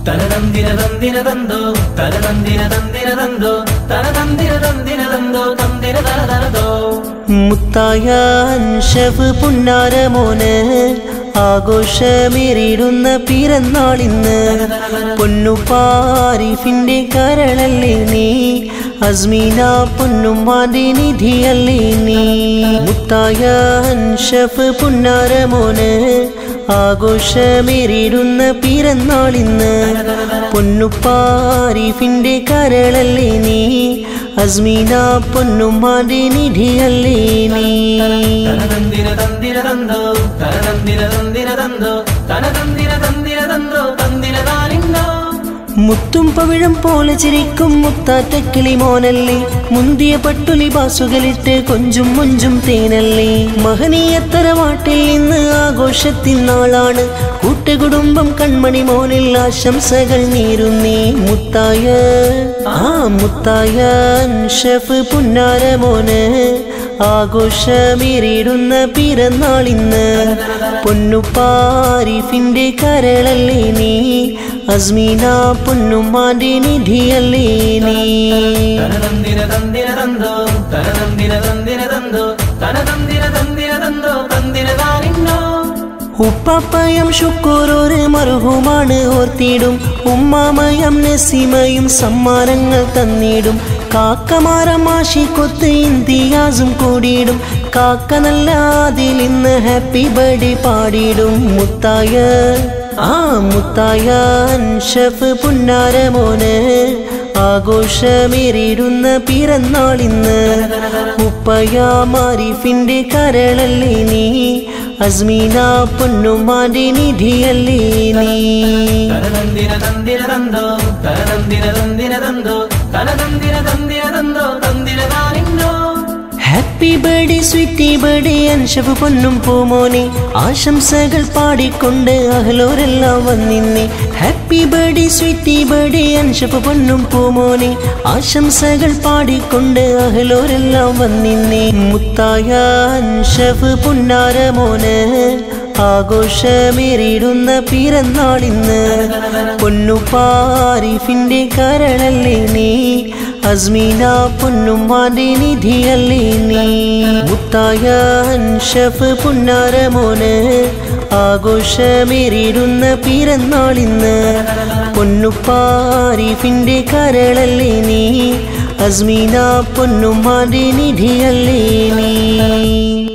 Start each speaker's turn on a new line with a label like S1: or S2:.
S1: തനതന്തിര തന്തിര തന്തോ തനതന്തിര തന്തിര തന്തോ തനതന്തിര തന്തിര തന്തോ തന്തിര തനതനതോ
S2: മുത്തായ അൻഷഫ് പുന്നാരമോന് ആഘോഷമേറിടുന്ന പിറന്നാളിന്ന് പൊന്നുപാരിഫിന്റെ കരളല്ലേ നീ അസ്മീന പൊന്നുമാന്റെ നിധിയല്ലേ നീ മുത്തായ അൻഷഫ് പുന്നാരമോന് ആഘോഷമേറിടുന്ന പിറന്നാളിന്ന് പൊന്നുപ്പാരിഫിന്റെ കരളല്ലേ നീ അസ്മീന പൊന്നുമാന്റെ നിധിയല്ലേ നീ
S1: തനതന്തിര തന്തിര തന്തോ തനതന്തിര തന്തിര തന്തോ തനതന്തിര തന്തിര തന്തോ തന്തിര താലിന്തോ
S2: മുത്തും പവിഴം പോലെ ചിരിക്കും മുത്താറ്റ കിളിമോനല്ലേ മുന്തിയ പട്ടുലി ബാസുകളിട്ട് കൊഞ്ചും മുഞ്ചും തേനല്ലേ മഹനീയ തറവാട്ടിൽ ഇന്ന് ആഘോഷത്തിൻ നാളാണ് കൂട്ടുകുടുംബം കൺമണി മോനിൽ ആശംസകൾ നേരുന്നേ മുത്തായ ആ മുത്തായ ഷഫ് പുന്നാരമോന് ആഘോഷമേറിടുന്ന പിറന്നാളിന്ന് പൊന്നുപാരിഫിന്റെ കരളല്ലേ നീ അസ്മീന പൊന്നുമാന്റെ നിധിയല്ലേ നീ
S1: തനതന്തിര തന്തിര തന്തോ തനതന്തിര തന്തിര തന്തോ തനതന്തിര തന്തിര തന്തോ തന്തിര താലിന്തോ
S2: ഉപ്പാപ്പയം ശുക്കൂറോര് മറുഹുമാണ് ഓർത്തിടും ഉമ്മാമയം നസീമയും സമ്മാനങ്ങൾ തന്നിടും കാക്കമാരമാശി കൊത്ത് ഇന്തിയാസും കൂടിയിടും കാക്ക നല്ല അതിൽ ഇന്ന് ഹാപ്പി ബർത്ത്ഡേ പാടിയിടും മുത്തായ ആ മുത്തായ അൻഷഫ് പുന്നാരമോന് ആഘോഷമേറിടുന്ന പിറന്നാളിന്ന് ഉപ്പയാമാരിഫിന്റെ കരളല്ലേ നീ അസ്മീന പൊന്നുമാന്റെ നിധിയല്ലേ നീ
S1: തനതന്തിര തന്തിര തന്തോ തനതന്തിര തന്തിര തന്തോ തനതന്തിര തന്തിര തന്തോ തന്തിര താലിന്തോ
S2: happy birthday sweety birthday Anshaf പൊന്നും പൂമോനെ ആശംസകൾ പാടിക്കൊണ്ട് അഹലോരെല്ലാം വന്നിന്നെ happy birthday sweety birthday Anshaf പൊന്നും പൂമോനെ ആശംസകൾ പാടിക്കൊണ്ട് അഹലോരെല്ലാം വന്നിന്നെ മുത്തായ അൻഷഫ് പുന്നാരമോന് ആഘോഷമേറിടുന്ന പിറന്നാളിന്ന് പൊന്നുപാരിഫിന്റെ കരളല്ലേ നീ അസ്മീന പൊന്നുമാന്റെ നിധിയല്ലേ നീ മുത്തായ അൻഷഫ് പുന്നാരമോന് ആഘോഷമേറിടുന്ന പിറന്നാളിന്ന് പൊന്നുപ്പാരിഫിന്റെ കരളല്ലേ നീ അസ്മീന പൊന്നുമാന്റെ നിധിയല്ലേ നീ